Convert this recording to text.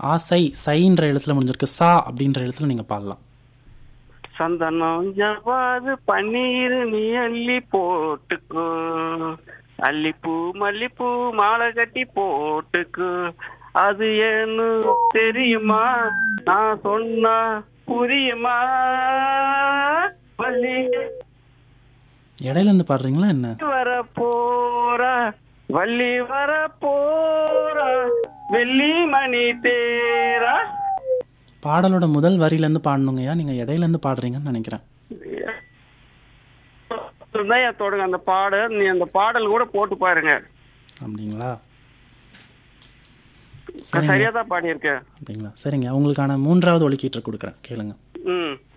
ஆசை சைன்ற எழுத்துல முடிஞ்சிருக்கு சா அப்படின்ற எழுத்துல நீங்க பாடலாம் சந்தனம் ஜவாது பன்னீர் நீ அள்ளி போட்டுக்கோ அல்லிப்பூ மல்லிப்பூ மாலை கட்டி போட்டுக்கோ அது ஏன்னு தெரியுமா நான் சொன்னா புரியுமா வள்ளி இடையில இருந்து பாடுறீங்களா என்ன வர போறா வள்ளி வர போறா வெள்ளி மணி தேரா பாடலோட முதல் வரியில இருந்து பாடணுங்கய்யா நீங்க இடையில இருந்து பாடுறீங்கன்னு நினைக்கிறேன் தான் தொடங்க அந்த பாடல் நீ அந்த பாடல் கூட போட்டு பாருங்க அப்படிங்களா நான் சரிங்க சரியா தான் பாடியிருக்கேன் அப்படிங்களா சரிங்க உங்களுக்கான மூன்றாவது ஒலிக்கீற்று கொடுக்குறேன் கேளுங்க ம்